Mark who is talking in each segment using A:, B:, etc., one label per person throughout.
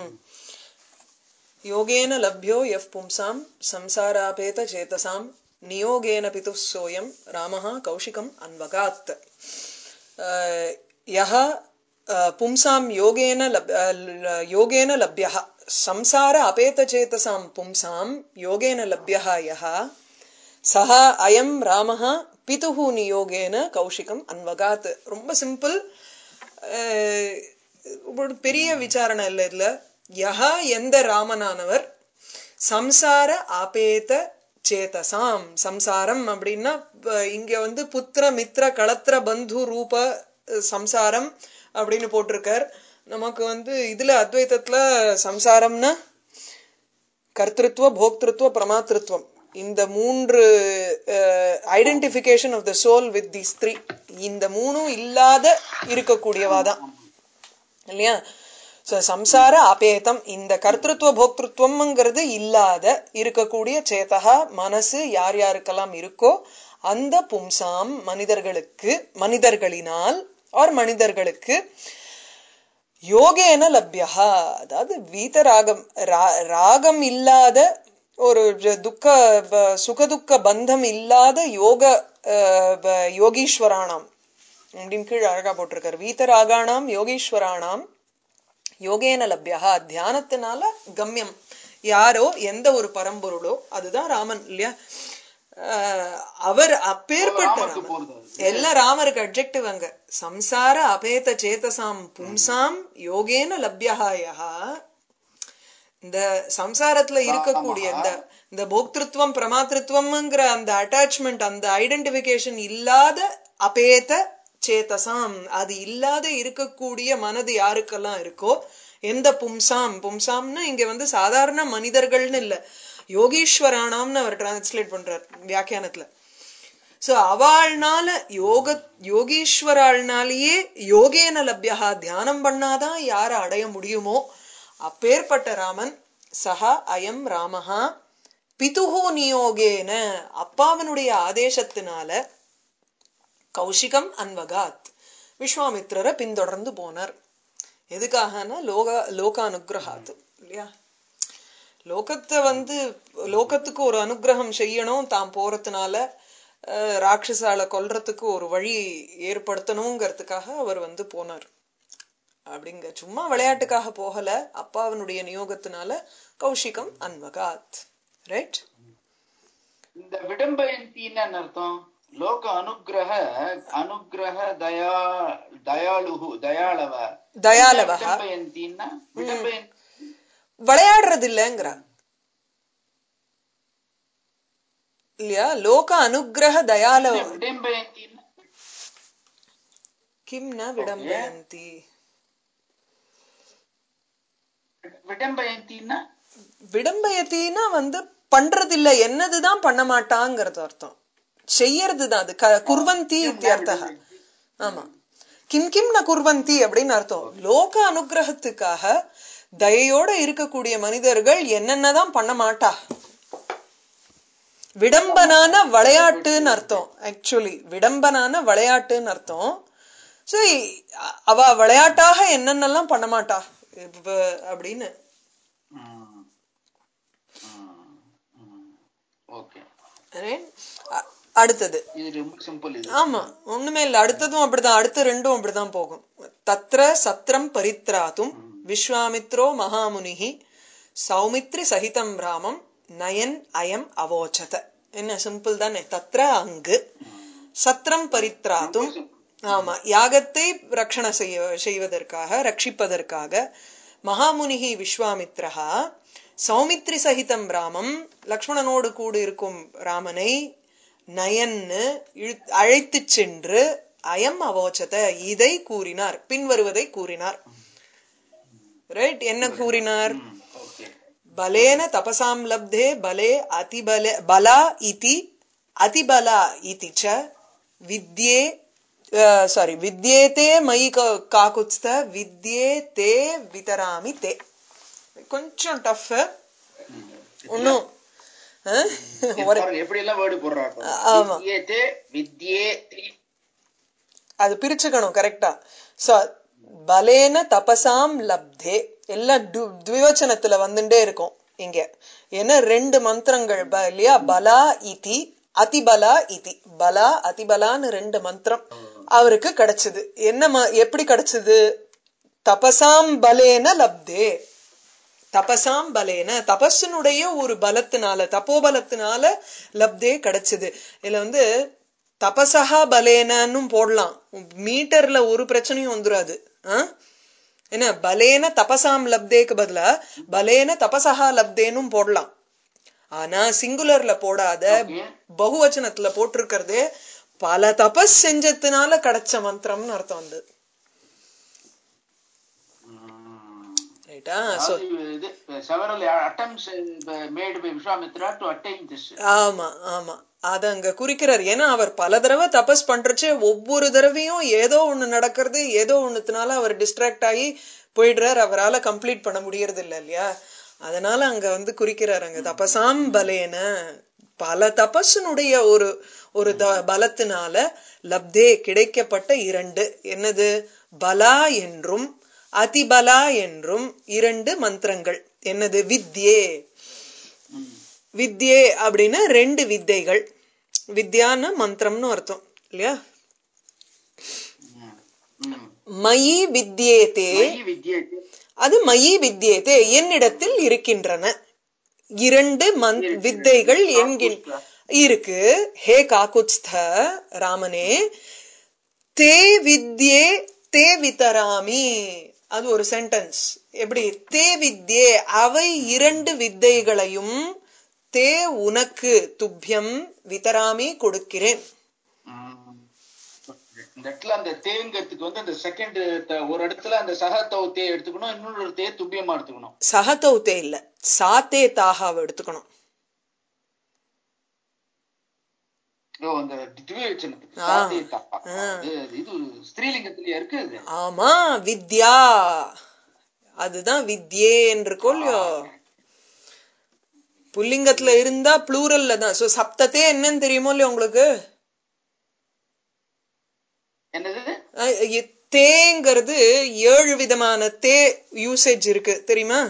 A: யோகேன லப்யோ F பும்சாம் சம்சாராபேத சேதசாம் நியோகேன பிதுः சோயம் ராமः கௌஷிகம் அன்வகாத் அஹ், யः அஹ், பும்சாம் யோகேன லப் அஹ், ல- யோகேன லப்யः சம்சார அபேதச்சேதசாம் பும்சாம் யோகேன லப்யः யः சஹ அயம் ராமः பிதுஹு நியோகேன கௌஷிகம் அன்வகாத் ரொம்ப சிம்பிள் ஒரு பெரிய விசாரணை இல்ல இதுல யஹா எந்த ராமனானவர் சம்சார ஆபேத சேதசாம் சம்சாரம் அப்படின்னா ப- இங்க வந்து புத்திர மித்ர களத்திர பந்து ரூப அஹ், சம்சாரம் அப்படின்னு போட்டிருக்கார் நமக்கு வந்து இதுல அத்வைதத்துல சம்சாரம்னா கர்த்திருவ போக்திருத்துவ பிரமாத்திருத்துவம் இந்த மூன்று identification of the soul with these three இந்த மூணும் இல்லாத இருக்கக்கூடியவாதான் இல்லையா So, சம்சார அபேதம் இந்த கர்த்திருவ போக்திருத்துவம்ங்கிறது இல்லாத இருக்கக்கூடிய சேதகா மனசு யார் யாருக்கெல்லாம் இருக்கோ அந்த பும்சாம் மனிதர்களுக்கு மனிதர்களினால் ஆர் மனிதர்களுக்கு யோகேன லப்யஹா அதாவது வீதராகம் ரா- ராகம் இல்லாத ஒரு ஜ- துக்க ப- சுகதுக்க பந்தம் இல்லாத யோக அஹ், ப- யோகீஸ்வராணாம் அப்படின்னு கீழ் அழகா போட்டிருக்காரு வீதராகாணாம் யோகீஸ்வராணாம் யோகேன லப்யஹா தியானத்தினால கம்யம் யாரோ எந்த ஒரு பரம்பொருளோ அதுதான் ராமன் இல்லையா அஹ், அவர் அப்பேற்பட்ட
B: ராமருக்கு
A: ராமன்
B: போறது அது.
A: எல்லாம் ராமருக்கு அப்ஜெக்டிவ் அங்க சம்சார அபேத சேதசாம் பும்சாம் யோகேன லப்யஹாயா இந்த சம்சாரத்துல இருக்கக்கூடிய இந்த இந்த போக்திருத்துவம் பிரமாத்திருத்துவம்ங்கிற அந்த அட்டாச்மெண்ட் அந்த ஐடென்டிபிகேஷன் இல்லாத அபேத சேதசாம் அது இல்லாத இருக்கக்கூடிய மனது யாருக்கெல்லாம் இருக்கோ எந்த பும்சாம் பும்சாம்னு இங்க வந்து சாதாரண மனிதர்கள்னு இல்ல யோகீஸ்வரானாம்னு அவர் டிரான்ஸ்லேட் பண்றார் வியாக்கியானத்துல சோ அவள்னால யோக யோகீஸ்வராள்னாலேயே யோகேன லப்யஹா தியானம் பண்ணாதான் யார அடைய முடியுமோ அப்பேற்பட்ட ராமன் சஹா அயம் ராமஹா பிதுஹு நியோகேன அப்பாவனுடைய ஆதேசத்தினால கௌஷிகம் அன்வகாத் விஸ்வாமித்திரரை பின்தொடர்ந்து போனார் எதுக்காகனா லோக லோக அனுகிரகாத் இல்லையா லோகத்தை வந்து லோகத்துக்கு ஒரு அனுகிரகம் செய்யணும் தாம் போறதுனால அஹ், ராட்சசால கொல்றதுக்கு ஒரு வழி ஏற்படுத்தணுங்கிறதுக்காக அவர் வந்து போனார் அப்படிங்க சும்மா விளையாட்டுக்காக போகல அப்பாவனுடைய நியோகத்தினால கௌஷிகம் அன்வகாத் ரைட்
B: இந்த விடம்பயந்தின்னு என்ன அர்த்தம் லோக அனுகிரக அனுகிரக தயா தயாளுகு தயாளவ
A: தயாளவக
B: விடம்பயந்தின்னா விடம்பயந்தி
A: விளையாடுறது இல்லைங்கிற இல்லையா லோக அனுகிரக தயால
B: விடம்பயந்தின்னா
A: கிம் ந விடம்பயந்தி
B: விடம்பயந்தின்னா
A: விடம்பயத்தின்னா வந்து பண்றது இல்ல என்னதுதான் பண்ண மாட்டாங்கிறது அர்த்தம் செய்யறதுதான் அது க- குர்வந்தி இத்தியர்த்தக ஆமா கிம் கிம் ந குர்வந்தி அப்படின்னு அர்த்தம் லோக அனுகிரகத்துக்காக தயையோட இருக்கக்கூடிய மனிதர்கள் என்னென்னதான் பண்ண மாட்டா விடம்பனான விளையாட்டுன்னு அர்த்தம் ஆக்சுவலி விடம்பனான விளையாட்டுன்னு அர்த்தம் சரி அவ விளையாட்டாக என்னென்னலாம் பண்ண மாட்டா இப்ப அப்படின்னு
B: ஓகே
A: Right? அ- அடுத்தது
B: இது ரொம்ப சிம்பிள் இது
A: ஆமா ஒண்ணுமே இல்ல அடுத்ததும் அப்படிதான் அடுத்த ரெண்டும் அப்படிதான் போகும் தத்ர சத்திரம் பரித்ராத்தும் விஸ்வாமித்ரோ மகாமுனிஹி சௌமித்ரி சகிதம் ராமம் நயன் அயம் அவோச்சத என்ன சிம்பிள் தானே தத்ர அங்கு சத்திரம் பரித்ராத்தும் ஆமா யாகத்தை ரக்ஷண செய்ய செய்வதற்காக ரட்சிப்பதற்காக மகாமுனிகி விஸ்வாமித்ரஹா சௌமித்ரி சகிதம் ராமம் லக்ஷ்மணனோடு கூடி இருக்கும் ராமனை நயன்னு இழு- அழைத்துச் சென்று அயம் அவோச்சத இதை கூறினார் பின்வருவதை கூறினார் ரைட் என்ன கூறினார்
B: ஓகே
A: பலேன தபசாம் லப்தே பலே அதிபல பலா இதி அதிபலா இதி ச வித்யே சாரி வித்யேதே மயி க- காகுத்ஸ்த வித்யே தே விதராமி தே கொஞ்சம் டஃப் ஒன்னும்
B: பாருங்க எப்படி எல்லாம் வேர்டு போடுறாங்க
A: ஆமா.
B: வித்யேதே வித்யேதே
A: அது பிரிச்சுக்கணும் கரெக்டா சோ பலேன தபசாம் லப்தே எல்லாம் டு- த்விவச்சனத்துல வந்துட்டே இருக்கும் இங்க ஏன்னா ரெண்டு மந்திரங்கள் ப- இல்லையா பலா இதி அதிபலா இதி பலா அதிபலான்னு ரெண்டு மந்திரம் அவருக்கு கிடைச்சது என்ன ம- எப்படி கிடைச்சது தபசாம் பலேன லப்தே தபசாம் பலேன தபஸினுடைய ஒரு பலத்தினால தப்போபலத்தினால லப்தே கிடைச்சது இதுல வந்து தபசஹா பலேனன்னு போடலாம் மீட்டர்ல ஒரு பிரச்சனையும் வந்துராது ஆ? என்ன பலேன தபசாம் லப்தேக்கு பதிலா பலேன தபசஹா லப்தேனும் போடலாம் ஆனா சிங்குலர்ல போடாத
B: Okay.
A: பகுவச்சனத்துல போட்டிருக்கிறது பல தபஸ் செஞ்சதுனால கிடைச்ச மந்திரம்னு அர்த்தம் வந்து
B: ம்.
A: ரைட்டா சோ
B: அதாவது இது several attempts uh, made by Vishwamitra to attain this.
A: ஆமா ஆமா அத அங்க குறிக்கிறார் ஏன்னா அவர் பல தடவை தபஸ் பண்றச்சே ஒவ்வொரு தடவையும் ஏதோ ஒண்ணு நடக்கிறது ஏதோ ஒண்ணுத்தினால அவர் டிஸ்ட்ராக்ட் ஆகி போயிடுறார் அவரால கம்ப்ளீட் பண்ண முடியறது இல்ல இல்லையா அதனால அங்க வந்து குறிக்கிறார் அங்க தபசாம் பலேன பல தபஸினுடைய ஒரு ஒரு த- பலத்தினால லப்தே கிடைக்கப்பட்ட இரண்டு என்னது பலா என்றும் அதிபலா என்றும் இரண்டு மந்திரங்கள் என்னது வித்யே
B: ம்.
A: வித்யே அப்படின்னு ரெண்டு வித்தைகள் வித்யான்னு மந்திரம்னு அர்த்தம் இல்லையா
B: ம். ம்.
A: மயி வித்யேதே
B: மயி வித்யேதே.
A: அது மயி வித்யேதே என்னிடத்தில் இருக்கின்றன இரண்டு மந்த்
B: இருக்கு.
A: வித்தைகள் என்கின் இருக்கு ஹே காக்குத்ஸ்த ராமனே தே வித்யே தே விதராமி அது ஒரு சென்டென்ஸ் எப்படி தே வித்யே அவை இரண்டு வித்தைகளையும் தே உனக்கு துப்பியம் விதராமி கொடுக்கிறேன்
B: ம். இந்த இடத்துல அந்த தேங்கிறதுக்கு வந்து அந்த செகண்ட் ஒரு இடத்துல அந்த சக தே எடுத்துக்கணும் இன்னொரு தே துப்பியமா எடுத்துக்கணும்
A: சகதௌத்தே இல்ல சாத்தே தாகாவை எடுத்துக்கணும்
B: ஓ அந்த திவ்யவச்சனத்துக்கு
A: ஆ.
B: சாதே தப்பா. அது இது ஸ்திரீலிங்கத்திலேயே இருக்கு அது
A: ஆமா வித்யா அதுதான் வித்யேன்னு இருக்கோ இல்லையோ புல்லிங்கத்துல இருந்தா ப்ளூரல்ல தான் சோ சப்தத்தே என்னன்னு தெரியுமோ இல்லையோ உங்களுக்கு
B: என்னது
A: அஹ் இ- தேங்கிறது ஏழு விதமான தே யூசேஜ் இருக்கு தெரியுமா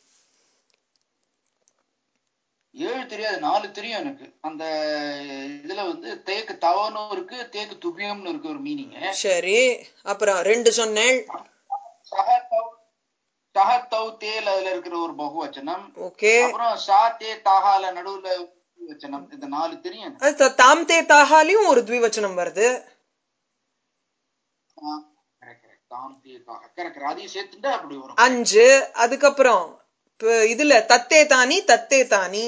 B: ஏழு தெரியாது நாலு தெரியும் எனக்கு அந்த இதுல வந்து தேக்கு தவனும் இருக்கு தேக்கு துபியம்னு இருக்கு ஒரு மீனிங்
A: சரி அப்புறம் ரெண்டு சொன்னேன்
B: சக தவ் சக தவ் தேல் அதுல இருக்கிற ஒரு பகுவச்சனம்
A: ஓகே
B: அப்புறம் சா தே தாகால நடுவுல வச்சனம் இந்த நாலு தெரியும் எனக்கு.
A: அது த- தாம் தே தாகாலையும் ஒரு த்விவச்சனம் வருது
B: ஆ, correct, correct. தாம் தே தாகா கரெக்ட் அதையும் சேர்த்துட்டா அப்படி வரும்
A: அஞ்சு அதுக்கப்புறம் இப்ப இதுல தத்தே தானி தத்தே தானி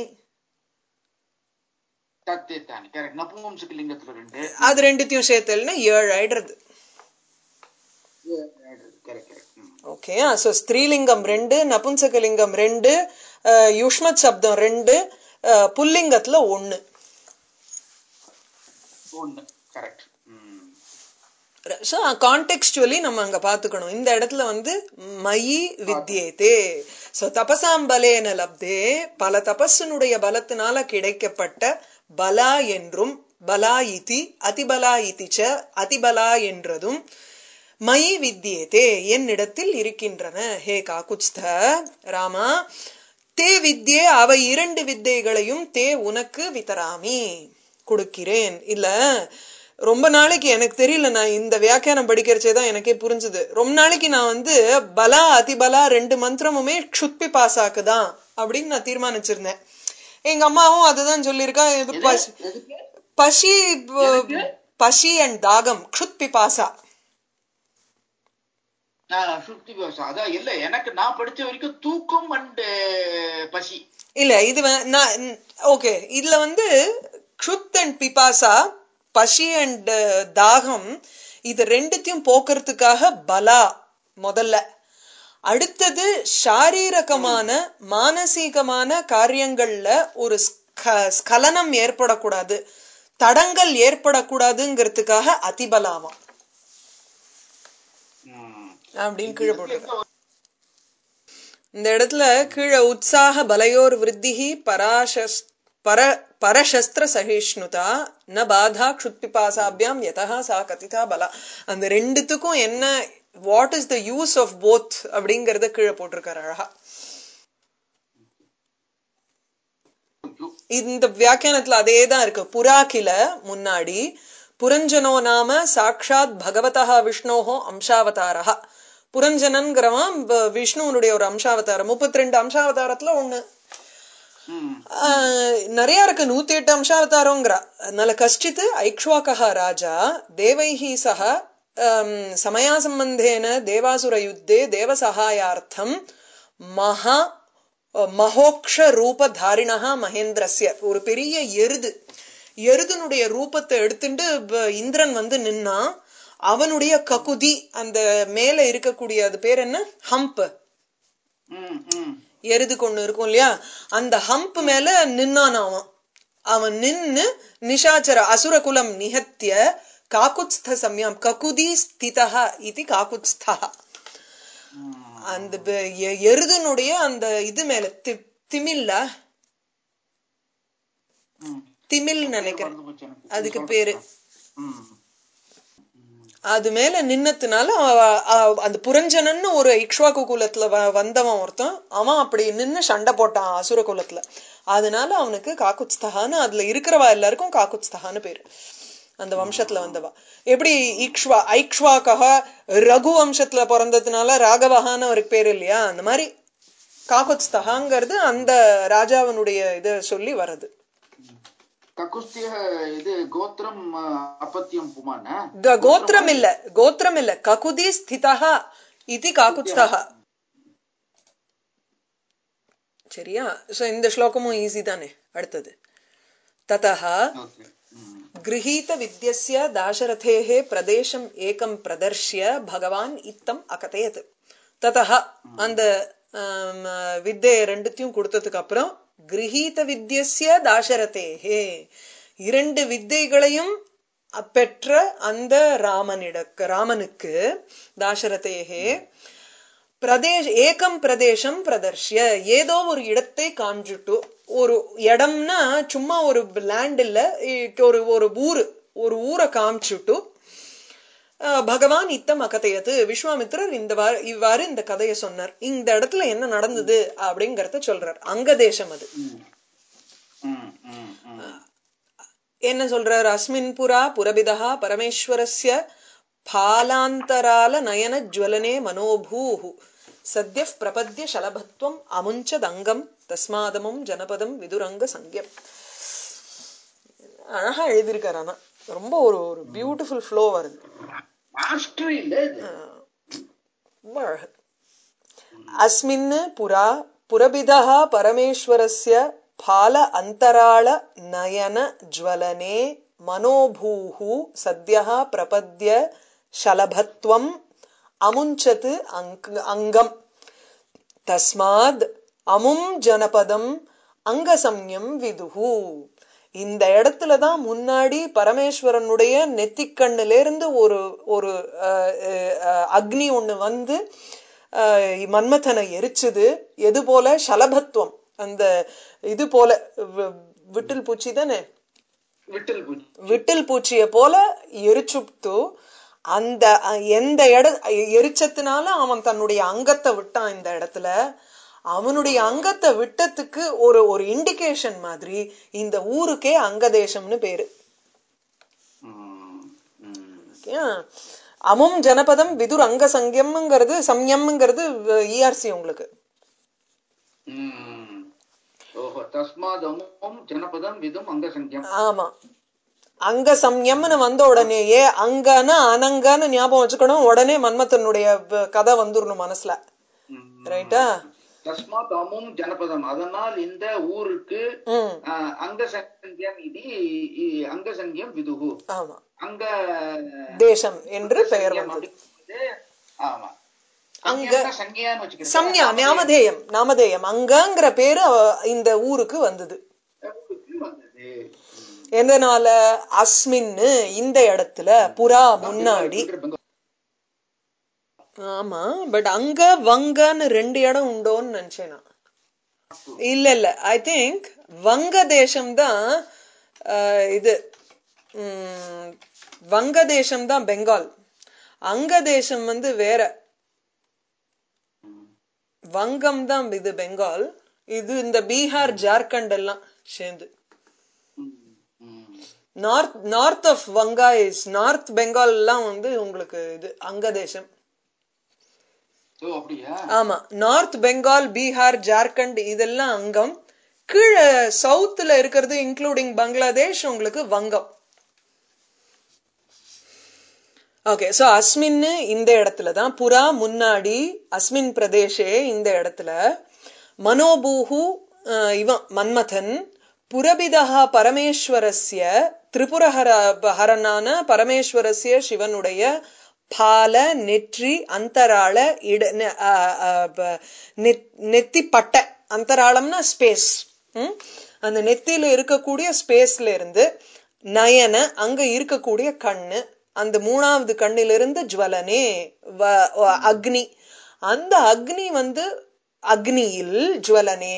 B: தத்தே தானி கரெக்ட் நபும்சக லிங்கத்துல ரெண்டு
A: அது ரெண்டுத்தையும் சேர்த்தல்னா ஏழு ஆயிடுறது
B: கரெக்ட் கரெக்ட்
A: ஓகே சோ ஸ்திரீலிங்கம் ரெண்டு நபும்சகலிங்கம் ரெண்டு அஹ், யுஷ்மத் சப்தம் ரெண்டு அஹ், புல்லிங்கத்துல ஒண்ணு
B: ஒண்ணு கரெக்ட்
A: ஸோ கான்டெக்ஸ்டுவலி நம்ம அங்க பாத்துக்கணும் இந்த இடத்துல வந்து மயி வித்யேதே ஸோ தபசாம்பலேன லப்தே பல தபஸினுடைய பலத்தினால கிடைக்கப்பட்ட பலா என்றும் பலா இதி அதிபலா இதி ச அதிபலா என்றதும் மயி வித்யேதே என்னிடத்தில் இருக்கின்றன ஹே காக்குத்ஸ்த ராமா தே வித்யே அவை இரண்டு வித்தைகளையும் தே உனக்கு விதராமி கொடுக்கிறேன் இல்ல ரொம்ப நாளைக்கு எனக்கு தெரியல நான் இந்த வியாக்கியானம் படிக்கிறச்சே தான் எனக்கே புரிஞ்சுது ரொம்ப நாளைக்கு நான் வந்து பலா அதிபலா ரெண்டு மந்திரமுமே க்ஷுத்பி பாசாக்கு தான் அப்படின்னு நான் தீர்மானிச்சிருந்தேன் எங்க அம்மாவும் அதுதான் சொல்லியிருக்கா இது பசி-
B: எதுக்கு
A: பசி ப- பசி அண்ட் தாகம் க்ஷுத் பிபாசா
B: நான் சுத்தி பேச அதான் இல்ல எனக்கு நான் படிச்ச வரைக்கும் தூக்கம் அண்ட் பசி
A: இல்ல இது வ- நான் ஓகே இதுல வந்து க்ஷுத் அண்ட் பிபாசா பசி அண்ட் தாகம் இது ரெண்டுத்தையும் போக்குறதுக்காக பலா முதல்ல அடுத்தது சாரீரகமான மானசீகமான காரியங்கள்ல ஒரு ஸ்க- ஸ்கலனம் ஏற்படக்கூடாது தடங்கள் ஏற்படக்கூடாதுங்கிறதுக்காக அதிபலாவாம்
B: ம்.
A: அப்படின்னு கீழே போட்டிருக்க இந்த இடத்துல கீழே உற்சாக பலையோர் விருத்திஹி பராசஸ் பர பரசஸ்திர சகிஷ்ணுதா ந பாதா க்ஷுத்பிபாசாபியாம் யதா சா கதிதா பலா அந்த ரெண்டுத்துக்கும் என்ன what is the use of both அப்படிங்கறத கீழே போட்டிருக்காரு அழகா இந்த வியாக்கியானத்துல அதே தான் இருக்கு புறாக்கில முன்னாடி புரஞ்சனோ நாம சாட்சாத் பகவதா விஷ்ணோஹோ அம்சாவதாரா புரஞ்சனன்கிறவன் வ- விஷ்ணுவனுடைய ஒரு அம்சாவதாரம் முப்பத்தி ரெண்டு அம்சாவதாரத்துல ஒண்ணு
B: ம்
A: ஆஹ் நிறைய இருக்கு நூத்தி எட்டு அம்சாவதாரங்கிறா அதனால கஷ்டித் ஐக்ஷ்வாக்கா ராஜா தேவைஹி சக ஆம், சமயா சம்பந்தேன தேவாசுர யுத்தே தேவ சகாயார்த்தம் மகா மகோக்ஷ ரூப தாரிணா மகேந்திரஸ்ய ஒரு பெரிய எருது எருதனுடைய ரூபத்தை எடுத்துட்டு ப- இந்திரன் வந்து நின்னா அவனுடைய ககுதி அந்த மேல இருக்கக்கூடிய அது பேர் என்ன ஹம்ப்
B: ம் ம்
A: எருது கொண்டு இருக்கும் இல்லையா அந்த ஹம்ப் மேல நின்னான் அவன் அவன் நின்னு நிஷாச்சர அசுரகுலம் நிகத்திய காக்குத்ஸ்த சம்யாம் ககுதி ஸ்திதா இது காக்குத்ஸ்தா
B: ம்
A: அந்த ப- எ- எருதனுடைய அந்த இது மேல தி- திமில்ல
B: ம்
A: திமில் நினைக்கிறேன்
B: மறந்து போச்சு எனக்கு.
A: அதுக்கு பேரு
B: ம்
A: அது மேல நின்னதுனால அவ- அவ- அந்த புரஞ்சனன்னு ஒரு இக்ஷ்வாக்கு குலத்துல வ- வந்தவன் ஒருத்தன் அவன் அப்படி நின்னு சண்டை போட்டான் அசுர குலத்துல அதனால அவனுக்கு காக்குத்ஸ்தகான்னு அதுல இருக்கிறவா எல்லாருக்கும் காக்குத்ஸ்தகான்னு பேரு அந்த வம்சத்துல வந்தவா எப்படி இக்ஷ்வா ஐக்ஷ்வாக்கா ரகு வம்சத்துல பிறந்ததுனால ராகவகான்னு அவருக்கு பேரு இல்லையா அந்த மாதிரி காக்குத்ஸ்தகாங்கிறது அந்த ராஜாவினுடைய இத சொல்லி வருது
B: ககுஸ்திய இது கோத்திரம் அஹ், அப்பத்தியம் புமான
A: க- கோத்திரம் இல்ல கோத்திரம் இல்ல ககுதி ஸ்திதா இது காக்குத்ஸ்தகா சரியா சோ இந்த ஸ்லோகமும் ஈஸி தானே அடுத்தது ததா
B: ஓகே ம்
A: गृहीत विद्यस्य दाशरथेः प्रदेशम् एकं प्रदर्श्य भगवाன் இத்தம் அகதயத் ததா அந்த ஆம், வித்தை ரெண்டுத்தையும் கொடுத்ததுக்கு அப்புறம் கிரகீத வித்யஸ்ய தாசரதேஹே இரண்டு வித்தைகளையும் பெற்ற அந்த ராமனிடக்கு ராமனுக்கு தாசரதேஹே பிரதேஷ் ஏகம் பிரதேசம் பிரதர்ஷ்ய ஏதோ ஒரு இடத்தை காண்பிட்டு ஒரு இடம்னா சும்மா ஒரு லேண்ட் இல்ல இ- ஒரு ஒரு ஊரு ஒரு ஊரை காமிச்சுட்டு அஹ், பகவான் இத்தம் அகதையது விஸ்வாமித்திரர் இந்த வா- இவ்வாறு இந்த கதையை சொன்னார் இந்த இடத்துல என்ன நடந்தது அப்படிங்கறத சொல்றார் அங்க தேசம் அது
B: ம் ம் ம் ம்
A: என்ன சொல்றார் அஸ்மின் புரா புரபிதா பரமேஸ்வரஸ்ய பாலாந்தரால நயன ஜுவலனே மனோபூஹு சத்ய பிரபத்ய சலபத்வம் அமுஞ்சதங்கம் தஸ்மாதமும் ஜனபதம் விதுரங்க சங்கியம் அழகா எழுதியிருக்காரு ஆனா ரொம்ப ஒரு ஒரு பியூட்டிஃபுல் ஃப்ளோ வருது
B: மாஸ்டர் இல்ல இது
A: ரொம்ப அழகு அஸ்மின் புரா புரபிதः பரமேஸ்வரஸ்ய பால அந்தராள நயன ஜ்வலனே மனோபூஹு சத்யः பிரபத்ய சலபத்வம் அமுஞ்சத் அங்க- அங்கம் தஸ்மாத் அமும் ஜனபதம் அங்கசம்யம் விதுஹு இந்த இடத்துலதான் முன்னாடி பரமேஸ்வரனுடைய நெத்திக்கண்ணுல இருந்து ஒரு ஒரு அஹ், அஹ், அக்னி ஒண்ணு வந்து அஹ், மன்மதனை எரிச்சுது எது போல சலபத்துவம் அந்த இது போல வி- விட்டில் பூச்சி தானே
B: விட்டல் பூச்சி
A: விட்டில் பூச்சிய போல எரிச்சுட்டு அந்த அஹ், எந்த இட எரிச்சத்தினால அவன் தன்னுடைய அங்கத்தை விட்டான் இந்த இடத்துல அவனுடைய அங்கத்தை விட்டதுக்கு ஒரு ஒரு இண்டிகேஷன் மாதிரி இந்த ஊருக்கே அங்கதேசம்னு பேரு
B: ம் ம்
A: ஓகேயா? அமும் ஜனபதம் விதுர் அங்க சங்கியம்ங்கிறது சம்யம்ங்கிறது இஆர்சி உங்களுக்கு
B: ம் ஓஹோ தஸ்மாத் அமும் ஜனபதம் விதும் அங்கசங்கியம்
A: ஆமா அங்க சம்யம்னு வந்த உடனேயே அங்கன்னு அனங்கன்னு ஞாபகம் வச்சுக்கணும் உடனே மன்மத்தனுடைய வ- கதை வந்துடணும் மனசுல
B: ம்.
A: ரைட்டா
B: தஸ்மாத் அமும் ஜனபதம் அதனால் இந்த ஊருக்கு
A: ம்
B: அஹ், அங்கசங்கியம் இது இ- அங்கசங்கியம் விதுகு
A: ஆமா
B: அங்க
A: தேசம் என்று பெயர்
B: சங்கியம்
A: வந்தது
B: அப்படிங்கிறது, ஆமா
A: அங்க-
B: சங்கியம்னா சங்கியான்னு வச்சுக்கிறேன்
A: சம்யா நாமதேயம் நாமதேயம் அங்கங்கிற பேரு அவ- இந்த ஊருக்கு வந்தது
B: ஊருக்கு வந்தது ம்.
A: எதனால அஸ்மின்னு இந்த இடத்துல புறா முன்னாடி
B: பெங்கால்
A: ஆமா பட் அங்க வங்கன்னு ரெண்டு இடம் உண்டோன்னு நினைச்சேன் நான். இல்ல இல்ல ஐ திங்க் வங்க தேசம் தான் இது ம், வங்க தேசம் தான் பெங்கால் அங்க தேசம் வந்து வேற
B: ம்.
A: வங்கம் தான் இது பெங்கால் இது இந்த பீகார் ஜார்க்கண்ட் எல்லாம் சேர்ந்து
B: ம். ம்.
A: North north of Vanga is north Bengal எல்லாம் வந்து உங்களுக்கு இது அங்க தேசம்
B: ஓ அப்படியா
A: ஆமா நார்த் பெங்கால் பீகார் ஜார்க்கண்ட் இதெல்லாம் அங்கம் கீழே சவுத்துல இருக்கிறது இன்க்ளூடிங் பங்களாதேஷ் உங்களுக்கு வங்கம் ஓகே சோ அஸ்மின் இந்த இடத்துல தான் புறா முன்னாடி அஸ்மின் பிரதேசே இந்த இடத்துல மனோபூஹு அஹ், இவன் மன்மதன் புரபிதா பரமேஸ்வரஸ்ய திரிபுரஹர ஹரனான பரமேஸ்வரஸ்ய சிவனுடைய பால நெற்றி அந்தராள இட நெ- அ, அ, ப- நெத்- நெத்தி பட்டை அந்தராளம்னா ஸ்பேஸ் அந்த நெத்தியில இருக்கக்கூடிய ஸ்பேஸ்ல இருந்து நயன அங்க இருக்கக்கூடிய கண்ணு அந்த மூணாவது கண்ணிலிருந்து ஜுவலனே வ- வ- அக்னி அந்த அக்னி வந்து அக்னியில் ஜுவலனே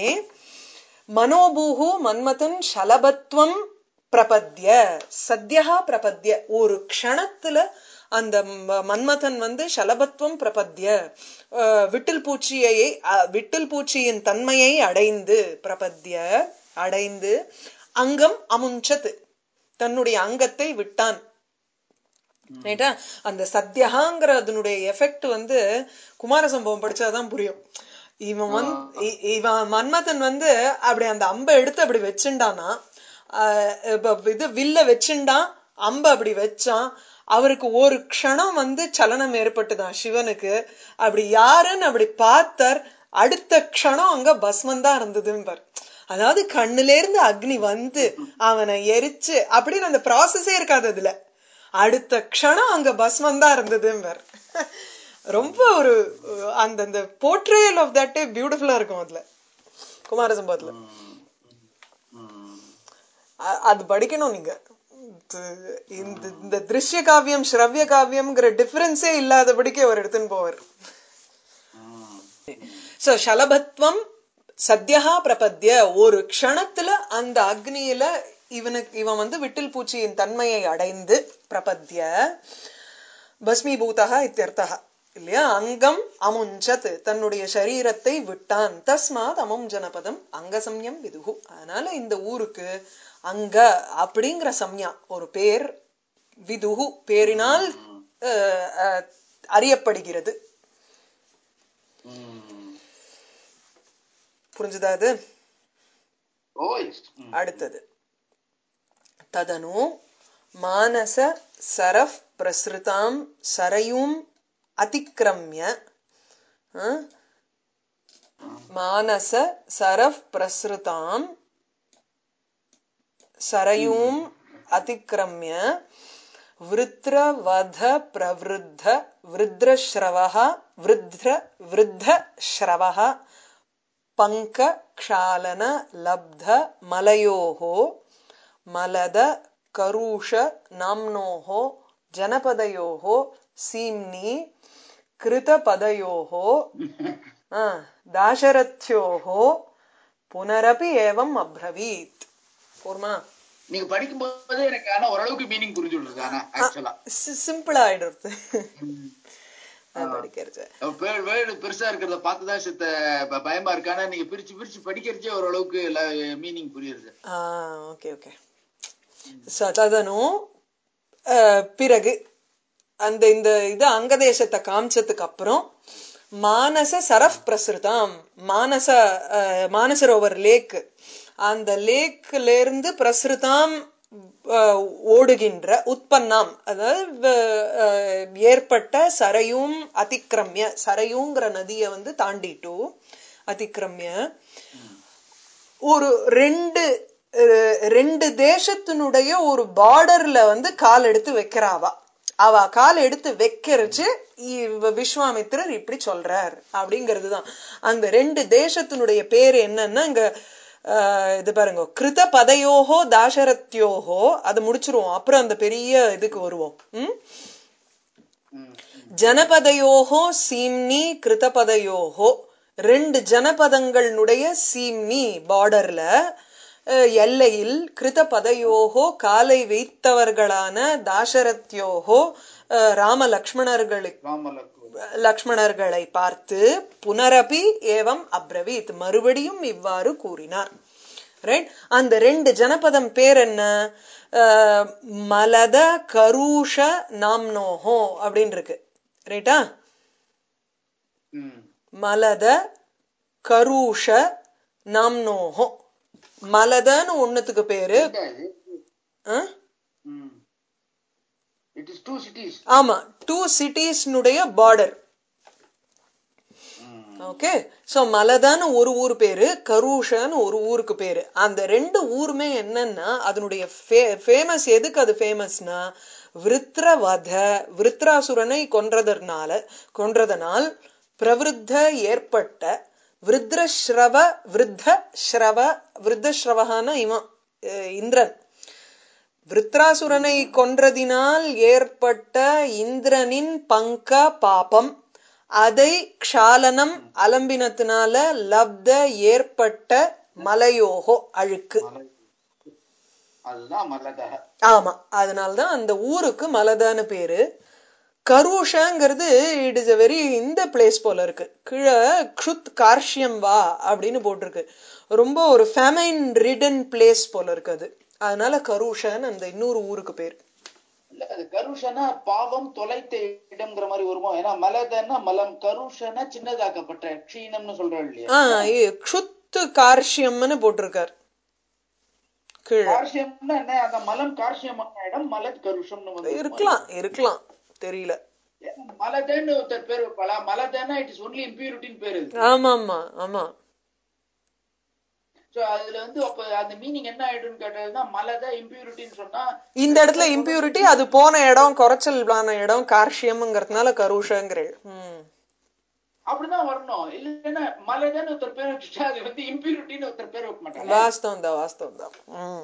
A: மனோபூஹு மன்மதன் சலபத்வம் பிரபத்ய சத்யா பிரபத்ய ஒரு க்ஷணத்துல அந்த ம- மன்மதன் வந்து சலபத்வம் பிரபத்ய அஹ், விட்டில் பூச்சியை அஹ், விட்டில் பூச்சியின் தன்மையை அடைந்து பிரபத்ய அடைந்து அங்கம் அமுஞ்சத் தன்னுடைய அங்கத்தை விட்டான் ரைட்டா அந்த சத்யகாங்கிற அதனுடைய எஃபெக்ட் வந்து குமார சம்பவம் படிச்சாதான் புரியும் இவன் வந்து இ- இவன் மன்மதன் வந்து அப்படி அந்த அம்பை எடுத்து அப்படி வச்சுண்டானா ஆஹ் இப்ப இது வில்ல வச்சுண்டான் அம்ப அப்படி வச்சான் அவருக்கு ஒரு க்ஷணம் வந்து சலனம் ஏற்பட்டுதான் சிவனுக்கு அப்படி யாருன்னு அப்படி பார்த்தார் அடுத்த க்ஷணம் அங்க பஸ்மம் தான் இருந்ததும்பார் அதாவது கண்ணுல இருந்து அக்னி வந்து அவனை எரிச்சு அப்படின்னு அந்த ப்ராசஸே இருக்காது அதுல அடுத்த க்ஷணம் அங்க பஸ்மம் தான் இருந்ததும்பார் ரொம்ப ஒரு அஹ், அந்த அந்த போர்ட்ரேயல் ஆஃப் தட் பியூட்டிஃபுல்லா இருக்கும் அதுல குமார சம்பவத்துல
B: ம். ம்.
A: அ- அது படிக்கணும் நீங்க இது- இந்த இந்த திருஷ்ய காவியம் ஸ்ரவ்ய காவியம்ங்கிற டிஃபரன்ஸே இல்லாதபடிக்கு அவர் எடுத்துன்னு போவார்
B: ம்.
A: சோ சலபத்வம் சத்யா பிரபத்ய ஒரு க்ஷணத்துல அந்த அக்னியில இவனுக்கு இவன் வந்து விட்டில் பூச்சியின் தன்மையை அடைந்து பிரபத்ய பஸ்மீபூதா இத்தியர்த்தா இல்லையா அங்கம் அமுஞ்சத் தன்னுடைய சரீரத்தை விட்டான் தஸ்மாத் அமும் ஜனபதம் அங்கசம்யம் விதுகு அதனால இந்த ஊருக்கு அங்க அப்படிங்கிற சம்யா ஒரு பேர் விதுகு பேரினால் அஹ், அஹ், அறியப்படுகிறது
B: ம்.
A: புரிஞ்சுதா அது
B: ஓ எஸ் ம்.
A: அடுத்தது ததனு மானச சரஃப் பிரசுதாம் சரையும் அதிக்கிரமிய அஹ், மானச சரஃப் பிரசுதாம் சரையும் அதிக்கிரமிய விருத்ரவத பிரவருத்த விருத்ரஸ்ரவः விருத்ர விருத்தஸ்ரவः பங்க க்ஷாலன லப்த மலயோः மலத கருஷ நாம்னோः ஜனபதயோः சீம்னி கிருதபதயோः ஆ, தாசரத்யோः புனரபி ஏவம் அப்ரவீத் போர்மா
B: நீங்க படிக்கும்போது எனக்கு ஆனா ஓரளவுக்கு மீனிங் புரிஞ்சுடுது ஆனா ஆக்சுவலா
A: சிம்பிளா ஆயிடுறது அது படிக்கிறது
B: வேர்டு பெருசா இருக்கிறத பார்த்துதான் சித்த ப- பயமா இருக்கு ஆனா நீங்க பிரிச்சு பிரிச்சு படிக்கிறச்சே ஓரளவுக்கு மீனிங் புரியுது
A: ஆ ஓகே ஓகே ஸோ ததனு அஹ், பிறகு அந்த இந்த இது அங்கதேசத்தை காமிச்சதுக்கு அப்புறம் மானச சரஃப் பிரசுதாம் மானச அஹ், மானசரோவர் லேக் அந்த லேக்ல இருந்து பிரசுதாம் அஹ், ஓடுகின்ற உற்பன்னாம் அதாவது அஹ், ஏற்பட்ட சரையும் அதிக்கிரமிய சரையுங்கிற நதியை வந்து தாண்டிட்டு அதிக்கிரமிய ஒரு ரெண்டு அஹ், ரெண்டு தேசத்தினுடைய ஒரு பார்டர்ல வந்து கால் எடுத்து வைக்கிறாவா அவ கால் எடுத்து வைக்கிறச்சு இவ விஸ்வாமித்திரர் இப்படி சொல்றார் அப்படிங்கிறது தான் அந்த ரெண்டு தேசத்தினுடைய பேர் என்னன்னா இங்க அஹ், இது பாருங்க கிருத பதையோகோ தாசரத்யோகோ அது முடிச்சிருவோம் அப்புறம் அந்த பெரிய இதுக்கு வருவோம் ம்
B: ம்.
A: ஜனபதயோகோ சீம்னி கிருதபதயோகோ ரெண்டு ஜனபதங்களுடைய சீம்னி பார்டர்ல அஹ், எல்லையில் கிருதபதயோகோ காலை வைத்தவர்களான தாசரத்யோகோ அஹ், ராம லக்ஷ்மணர்களை
B: ராமலக்கு
A: லக்ஷ்மணர்களை பார்த்து புனரபி ஏவம் அப்ரவீத் மறுபடியும் இவ்வாறு கூறினார் ரைட் அந்த ரெண்டு ஜனபதம் பேர் என்ன அஹ், மலத கரூஷ நாம்னோஹோ அப்படின்னு இருக்கு ரைட்டா
B: ம்
A: மலத கரூஷ நாம்னோஹோ மலதன்னு ஒண்ணுத்துக்கு பேரு
B: இல்ல, இது
A: ஆ?
B: இட் இஸ் டூ சிட்டிஸ்
A: ஆமா டூ சிட்டிஸ்னுடைய பார்டர் ஓகே சோ மலதான்னு ஒரு ஊர் பேரு கரூஷன்னு ஒரு ஊருக்கு பேரு அந்த ரெண்டு ஊருமே என்னன்னா அதனுடைய ஃபேமஸ் எதுக்கு அது ஃபேமஸ்னா விருத்ரவத விருத்ராசுரனை கொன்றதனால கொன்றதனால் பிரவிருத்த ஏற்பட்ட விருத்ரஸ்ரவ விருத்த ஸ்ரவ விருத்தஸ்ரவகான இவன் அஹ் இந்திரன் விருத்ராசுரனை கொன்றதினால் ஏற்பட்ட இந்திரனின் பங்க பாபம் அதை க்ஷாலனம் அலம்பினத்தினால லப்த ஏற்பட்ட மலையோகோ அழுக்கு
B: மலை அதுதான் மலதக
A: ஆமா அதனால்தான் அந்த ஊருக்கு மலதான்னு பேரு கரூஷங்கிறது இட் இஸ் a வெரி இந்த பிளேஸ் போல இருக்கு கீழே க்ஷுத் கார்ஷியம் வா அப்படின்னு போட்டிருக்கு ரொம்ப ஒரு ஃபேமைன் ரிடன் பிளேஸ் போல இருக்கு அது அதனால கரூஷன்னு அந்த இன்னொரு ஊருக்கு பேர்
B: இல்ல அது கருஷனா பாவம் தொலைத்த இடம்ங்கிற மாதிரி வருமோ ஏன்னா மலதன்னா மலம் கருஷனா சின்னதாக்கப்பட்ட க்ஷீணம்னு சொல்றோம் இல்லையா
A: ஆஹ் க்ஷுத் கார்ஷியம்னு போட்டிருக்கார் கீழே
B: கார்ஷியம்னா என்ன அந்த மலம் கார்ஷியமான இடம் மலத் கருஷம்னு வந்து
A: இருக்கலாம் இருக்கலாம் தெரியல
B: மலதன்னு ஒருத்தர் பேர் வைப்பாளா மலதன்னா இட் இஸ் ஒன்லி இம்பியூரிட்டின்னு பேர் இருக்கு
A: ஆமா ஆமா ஆமா
B: சோ அதுல வந்து அப்ப அந்த மீனிங் என்ன ஆயிடும்னு கேட்டதுன்னா மலத இம்பியூரிட்டின்னு சொன்னா
A: இந்த இடத்துல இம்பியூரிட்டி அது போன இடம் குறைச்சலான இடம் கார்ஷியம்ங்கிறதுனால கருஷங்கிறேன் ம்
B: அப்படிதான் வரணும் இல்லைன்னா மலதன்னு ஒருத்தர் பேர் வச்சுட்டா அது வந்து இம்பியூரிட்டின்னு ஒருத்தர் பேர் வைக்க மாட்டாங்க
A: வாஸ்தவம் தான் வாஸ்தவம் தான்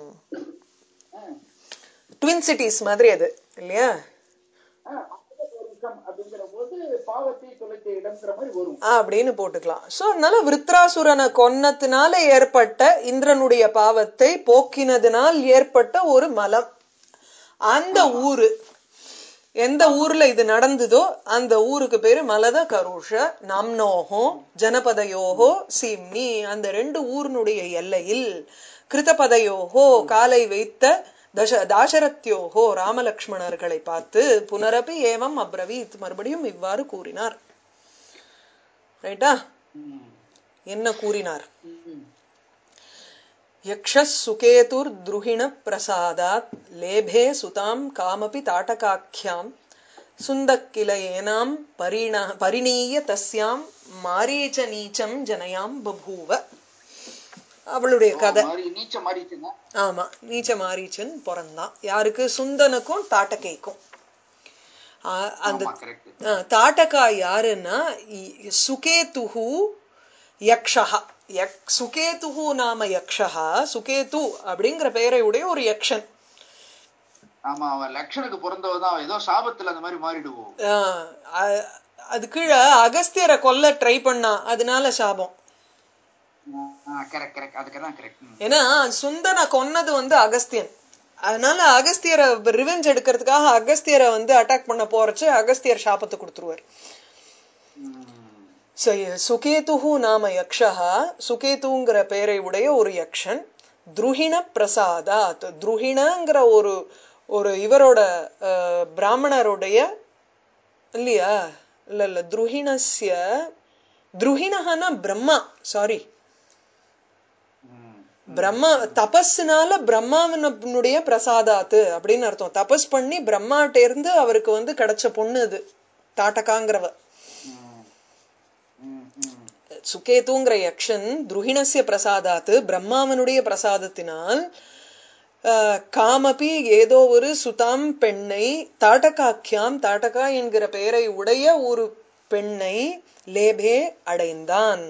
A: ட்வின் சிட்டிஸ் மாதிரி அது இல்லையா
B: அப்படிங்கிற போது பாவத்தை தொலைத்த இடம்ங்கிற மாதிரி வரும்
A: அப்படின்னு போட்டுக்கலாம் சோ அதனால விருத்ராசுரனை கொன்னத்தினால ஏற்பட்ட இந்திரனுடைய பாவத்தை போக்கினதினால் ஏற்பட்ட ஒரு மலம் அந்த ஊரு எந்த ஊர்ல இது நடந்ததோ அந்த ஊருக்கு பேரு மலத கருஷ நம்னோஹோ ஜனபதயோஹோ சிம்னி அந்த ரெண்டு ஊரினுடைய எல்லையில் கிருதபதயோஹோ காலை வைத்த தச தாசரத்யோஹோ ராமலக்ஷ்மணர்களை பார்த்து புனரபி ஏவம் அப்ரவீத் மறுபடியும் இவ்வாறு கூறினார் ரைட்டா
B: ம்.
A: என்ன கூறினார்
B: ம்.
A: यक्षस्सुकेतुर्द्रुहिणप्रसादात् लेभे सुताम् कामपि ताटकाख्याम् सुन्दः किल एनाम् परिण परिणीय तस्याम् मारीचनीचम् जनयाम् बभूव அவளுடைய கதை
B: மாதிரி நீச்ச மாறிச்சுங்க
A: ஆமா நீச்ச மாரீச்சன் பிறந்தான் யாருக்கு சுந்தனுக்கும் தாட்டகைக்கும் ஆ, அந்த
B: ஆமா கரெக்ட்
A: ஆ, தாட்டகா யாருன்னா இ- சுகேதுஹு யக்ஷஹா யக் சுகேதுஹு நாம யக்ஷஹா சுகேது அப்படிங்கிற பெயரை உடைய ஒரு யக்ஷன்
B: ஆமா அவன் லக்ஷனுக்கு பிறந்தவன் தான் ஏதோ சாபத்துல அந்த மாதிரி மாறிடுவோம்
A: ஆ, அ- அது கீழே அகஸ்தியரை கொல்ல ட்ரை பண்ணா அதனால சாபம்
B: கரெக்ட் கரெக்ட் அதுக்கு தான் கரெக்ட்
A: ஏன்னா சுந்தனை கொன்னது வந்து அகஸ்தியன் அதனால அகஸ்தியரை ரிவெஞ்ச் எடுக்கிறதுக்காக அகஸ்தியரை வந்து அட்டாக் பண்ண போறச்சு அகஸ்தியர் சாபத்தை கொடுத்துருவார் So, சுகேதுஹு நாம யக்ஷா சுகேதுங்கிற பெயரை உடைய ஒரு யக்ஷன் துருஹிண பிரசாதாத் துருஹிணங்கிற ஒரு ஒரு இவரோட அஹ், பிராமணருடைய இல்லையா இல்ல இல்ல துருஹிணஸ்ய துருஹிணஹனா பிரம்மா சாரி பிரம்மா தபஸ்னால பிரம்மாவனுடைய பிரசாதாத்து அப்படின்னு அர்த்தம் தபஸ் பண்ணி பிரம்மாட்ட இருந்து அவருக்கு வந்து கிடைச்ச பொண்ணு அது தாட்டகாங்கிறவ சுகேதுங்கிற யக்ஷன் துருஹிணஸ்ய பிரசாதாத்து பிரம்மாவனுடைய பிரசாதத்தினால் ஆஹ், காமபி ஏதோ ஒரு சுதாம் பெண்ணை தாட்டகாக்கியாம் தாட்டகா என்கிற பெயரை உடைய ஒரு பெண்ணை லேபே அடைந்தான்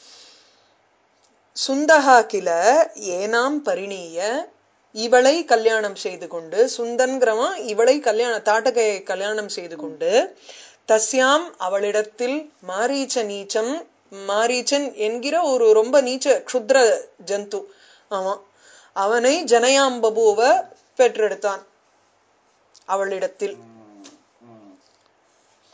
A: சுந்தகா கில ஏனாம் பரிணீய இவளை கல்யாணம் செய்து கொண்டு சுந்தன்கிறவன் இவளை கல்யாண தாட்டகையை கல்யாணம் செய்து கொண்டு தஸ்யாம் அவளிடத்தில் மாரீச்ச நீச்சம் மாரீச்சன் என்கிற ஒரு ரொம்ப நீச்ச க்ஷுத்ர ஜந்து அவன் அவனை ஜனயாம்பபுவ பெற்றெடுத்தான் அவளிடத்தில்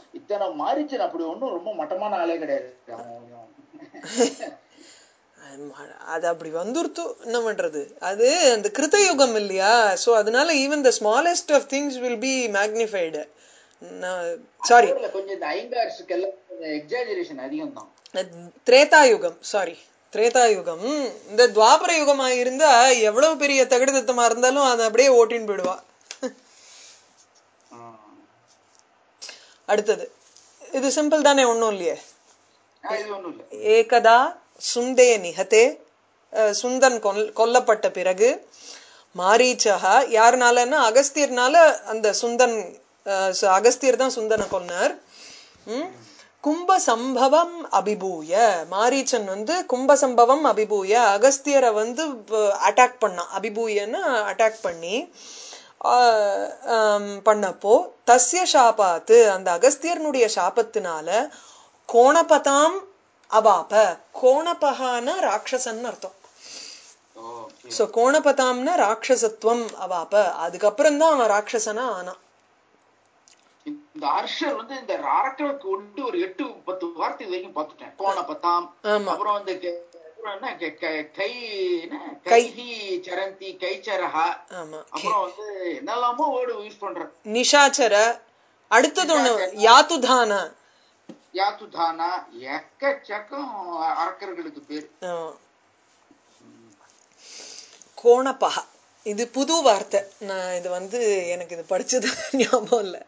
B: இத்தனை மாறிச்சன் அப்படி ஒண்ணும் ரொம்ப மட்டமான ஆளே கிடையாது அவன் கொஞ்சம்
A: அது அப்படி வந்துருத்து என்ன பண்றது அது அந்த கிருத யுகம் இல்லையா சோ அதனால even the smallest of things will be magnified sorry
B: ஊர்ல கொஞ்சம் இந்த ஐங்கார்ஸுக்கெல்லாம் கொஞ்சம் எக்ஸாஜரேஷன் அதிகம் தான்
A: திரேதா யுகம் சாரி திரேதா யுகம் இந்த துவாபர யுகமா இருந்தா எவ்வளவு பெரிய தகுடு தத்தமா இருந்தாலும் அதை அப்படியே ஓட்டின்னு போயிடுவா அடுத்தது இது சிம்பிள் தானே ஒண்ணும் இல்லையே
B: இது ஒண்ணும் இல்ல
A: ஏகதா சுந்தே நிகதே அஹ் சுந்தன் கொல்- கொல்லப்பட்ட பிறகு மாரீச்சகா யாருனாலன்னா அகஸ்தியர்னால அந்த சுந்தன் அஹ் சு- அகஸ்தியர் தான் சுந்தனை கொன்னார் ம்? கும்ப சம்பவம் அபிபூய மாரீச்சன் வந்து கும்ப சம்பவம் அபிபூய அகஸ்தியரை வந்து அட்டாக் பண்ணான் அபிபூயன்னு அட்டாக் பண்ணி ஆஹ் ஆம், பண்ணப்போ தஸ்ய சாபாத்து அந்த அகஸ்தியர்னுடைய சாபத்தினால கோணபதாம் அபாப கோணபகான ராட்சசன் அர்த்தம்
B: ஓகே
A: சோ கோணபதாம்னா ராட்சசத்துவம் அவாப்ப அதுக்கப்புறம் தான் அவன் ராட்சசனா ஆனான்
B: இந்த அர்ஷர் வந்து இந்த ராரக்களுக்கு கொண்டு ஒரு எட்டு பத்து வார்த்தை இது வரைக்கும் பார்த்துட்டேன் கோண பத்தாம்
A: ஆமா
B: அப்புறம் வந்து கெ- அப்புறம் என்ன கெ- கெ- கை என்ன கைஹி சரந்தி கைச்சரஹா
A: ஆமா
B: அப்புறம் வந்து என்னெல்லாமோ வேர்டு யூஸ் பண்ற
A: நிஷாச்சர அடுத்தது ஒண்ணு யாத்துதான
B: யாத்துதானா எக்கச்சக்கம் அரக்கர்களுக்கு பேர்
A: ஆமா. கோணபகா இது புது வார்த்தை நான் இது வந்து எனக்கு இது படிச்சது ஞாபகம் இல்ல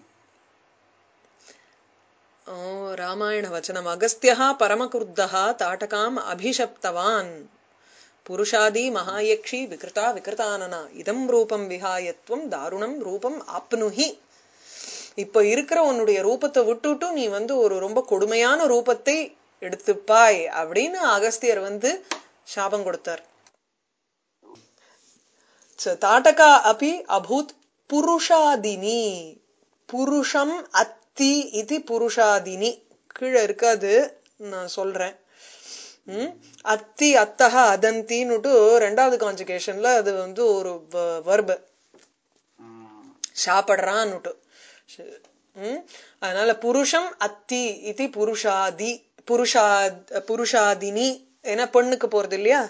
A: ஓ ராமாயண வச்சனம் அகஸ்தியா பரமகுருத்தா தாட்டகாம் அபிஷப்தவான் புருஷாதி மகாயக்ஷி விகிருதா விகிருதானனா இதம் ரூபம் விஹாயத்வம் தாருணம் ரூபம் ஆப்னுஹி இப்ப இருக்கிற உன்னுடைய ரூபத்தை விட்டுட்டு நீ வந்து ஒரு ரொம்ப கொடுமையான ரூபத்தை எடுத்துப்பாய் அப்படின்னு அகஸ்தியர் வந்து சாபம் கொடுத்தார் ச தாட்டகா அபி அபூத் புருஷாதினி புருஷம் அத்தி இது புருஷாதினி கீழே இருக்காது நான் சொல்றேன் ம் அத்தி அத்தக அதந்தின்னுட்டு ரெண்டாவது கான்ஜுகேஷன்ல அது வந்து ஒரு வர்பு
B: ம்.
A: சாப்பிடுறான்னுட்டு ம் அதனால புருஷம் அத்தி இது புருஷாதி புருஷா புருஷாதினி ஏன்னா பெண்ணுக்கு போறது இல்லையா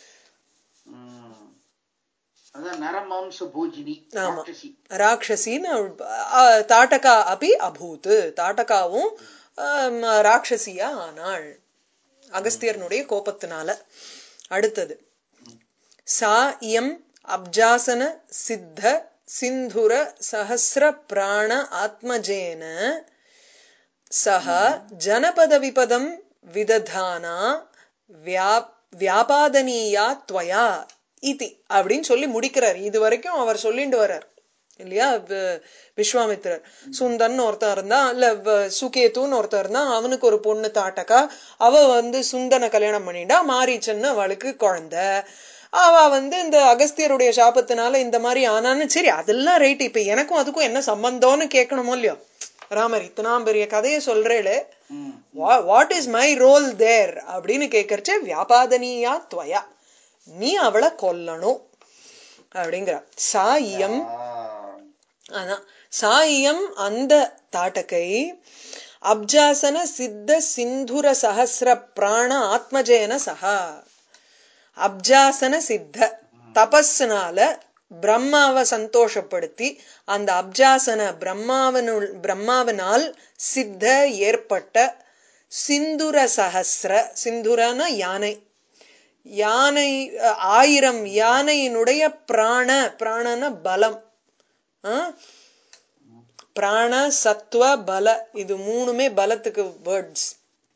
B: ம். அதான் நரமாம்ச பூஜினி
A: ஆமா.
B: ராட்சசி
A: ராட்சசின்னு அஹ், தாட்டகா அபி அபூத் தாட்டகாவும் ஆம், ராட்சசியா ஆனாள் அகஸ்தியர்னுடைய கோபத்தினால அடுத்தது சா இயம் அப்ஜாசன சித்த சிந்துர சஹசிர பிராண ஆத்மஜேன சஹ ஜனபத விபதம் விததானா வியா- வியாபாதனீயா துவயா இதி அப்படின்னு சொல்லி முடிக்கிறார் இது வரைக்கும் அவர் சொல்லிட்டு வர்றார் இல்லையா வி- விஸ்வாமித்திரர் சுந்தன் ஒருத்தன் இருந்தான் இல்ல வ- சுகேத்துன்னு ஒருத்தன் இருந்தான் அவனுக்கு ஒரு பொண்ணு தாட்டக்கா அவ வந்து சுந்தனை கல்யாணம் பண்ணிட்டா மாரீச்சன்னு அவளுக்கு குழந்தை அவ வந்து இந்த அகஸ்தியருடைய சாபத்தினால இந்த மாதிரி ஆனான்னு சரி அதெல்லாம் ரைட் இப்ப எனக்கும் அதுக்கும் என்ன சம்பந்தம்னு கேட்கணுமோ இல்லையோ ராமர் இத்தனாம் பெரிய கதையை சொல்றேளே
B: ம்.
A: What is my role there அப்படின்னு கேட்கறச்ச வியாபாதனியா துவயா நீ அவளை கொல்லணும் அப்படிங்கிற சாயம்
B: ஆ.
A: அதான் சாயம் அந்த தாட்டகை அப்ஜாசன சித்த சிந்துர சஹசிர பிராண ஆத்மஜேன சஹா அப்ஜாசன சித்த தபஸ்னால பிரம்மாவை சந்தோஷப்படுத்தி அந்த அப்ஜாசன பிரம்மாவனுள் பிரம்மாவினால் சித்த ஏற்பட்ட சிந்துர சஹசிர சிந்துரன யானை யானை அஹ், ஆயிரம் யானையினுடைய பிராண பிராணன பலம் ஆ? பிராண சத்துவ பல இது மூணுமே பலத்துக்கு வேர்ட்ஸ்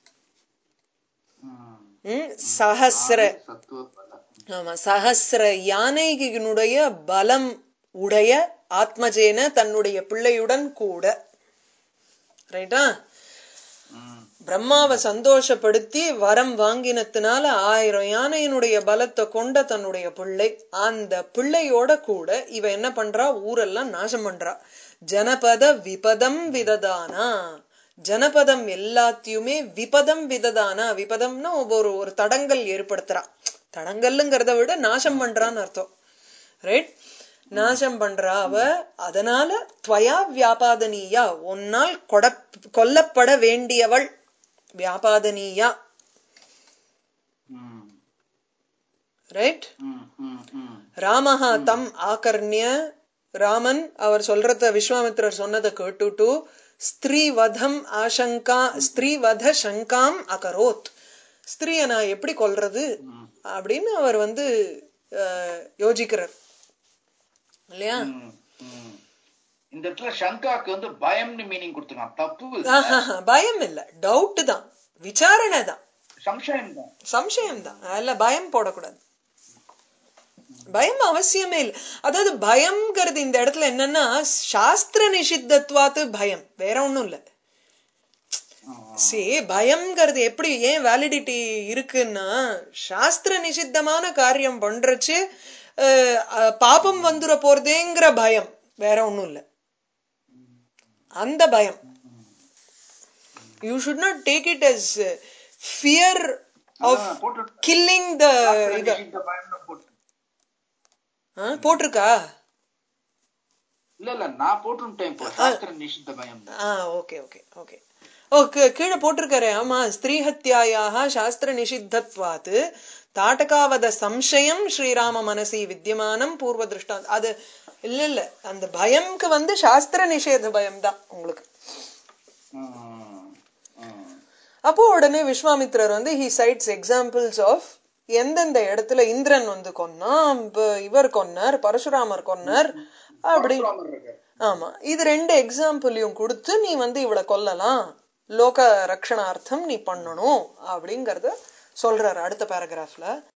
B: ம்.
A: சஹசிர
B: சத்துவ பலம்.
A: ஆமா சஹசிர யானையினுடைய பலம் உடைய ஆத்மஜேன தன்னுடைய பிள்ளையுடன் கூட ரைட்டா
B: ம்.
A: பிரம்மாவை சந்தோஷப்படுத்தி வரம் வாங்கினதுனால ஆயிரம் யானையினுடைய பலத்தை கொண்ட தன்னுடைய பிள்ளை அந்த பிள்ளையோட கூட இவ என்ன பண்றா ஊரெல்லாம் நாசம் பண்றா ஜனபத விபதம் விததானா ஜனபதம் எல்லாத்தையுமே விபதம் விததானா விபதம்னா ஒவ்வொரு ஒரு தடங்கல் ஏற்படுத்துறா தடங்கல்லுங்கிறத விட நாசம் பண்றான்னு அர்த்தம் ரைட் நாசம் பண்றா அவ அதனால துவயா வியாபாதனீயா உன்னால் கொட கொல்லப்பட வேண்டியவள் வியாபாதனீயா
B: ம்
A: ரைட்
B: ம் ம் ம்
A: ராமஹா தம் ஆகர்ணிய ராமன் அவர் சொல்றத விஸ்வாமித்திரர் சொன்னதை கேட்டுட்டு ஸ்திரீ வதம் ஆசங்கா ஸ்திரீ வத சங்காம் அகரோத் ஸ்திரீய நான் எப்படி கொல்றது
B: ம்
A: அப்படின்னு அவர் வந்து அஹ், யோசிக்கிறார் இல்லையா
B: ம், ம். இந்த இடத்துல சங்காக்கு வந்து பயம்னு மீனிங் கொடுத்துருக்கான் தப்பு இது.
A: ஆஹாஹா, பயம் இல்ல டவுட் தான் விசாரணை தான்
B: சம்சயம் தான்
A: சம்சயம் தான் அதுல பயம் போடக்கூடாது பயம் அவசியமே இல்ல அதாவது பயம்ங்கிறது இந்த இடத்துல என்னன்னா சாஸ்திர நிஷித்தத்வாத்து பயம் வேற ஒண்ணும் இல்ல சே பயம்ங்கிறது எப்படி ஏன் வேலிடிட்டி இருக்குன்னா சாஸ்திர நிஷித்தமான காரியம் பண்றச்சு அஹ், அஹ், பாபம் வந்துட போறதேங்கிற பயம் வேற ஒண்ணும் இல்ல அந்த பயம் you should not take it as fear of
B: அதான் போட்டு
A: கில்லிங் த இது
B: நிஷித்த பயம்னு போட்டு
A: ஆ, போட்டிருக்கா
B: இல்ல இல்ல நான் போட்டுட்டேன் இப்போ சாஸ்திர நிஷித்த பயம்
A: ஆ ஓகே ஓகே ஓகே ஓ கீ- கீழே போட்டிருக்காரு ஆமா ஸ்திரீஹத்யாயாக சாஸ்திர நிஷித்தத்வாத்து தாட்டகாவத சம்சயம் ஸ்ரீராம மனசி வித்தியமானம் பூர்வ திருஷ்டாந்த் அது இல்ல இல்ல அந்த பயம்க்கு வந்து சாஸ்திர நிஷேத பயம் தான் உங்களுக்கு
B: ம், ம்.
A: அப்போ உடனே விஸ்வாமித்திரர் வந்து ஹி சைட்ஸ் எக்ஸாம்பிள்ஸ் ஆஃப் எந்தெந்த இடத்துல இந்திரன் வந்து கொன்னான் ப- இவர் கொன்னார் பரசுராமர் கொன்னார் அப்படி
B: பரசுராமர் இருக்காரு.
A: ஆமா இது ரெண்டு எக்ஸாம்பிளையும் கொடுத்து நீ வந்து இவளை கொல்லலாம் லோக ரக்ஷணார்த்தம் நீ பண்ணணும் அப்படிங்கறத சொல்றாரு அடுத்த பேராகிராஃப்ல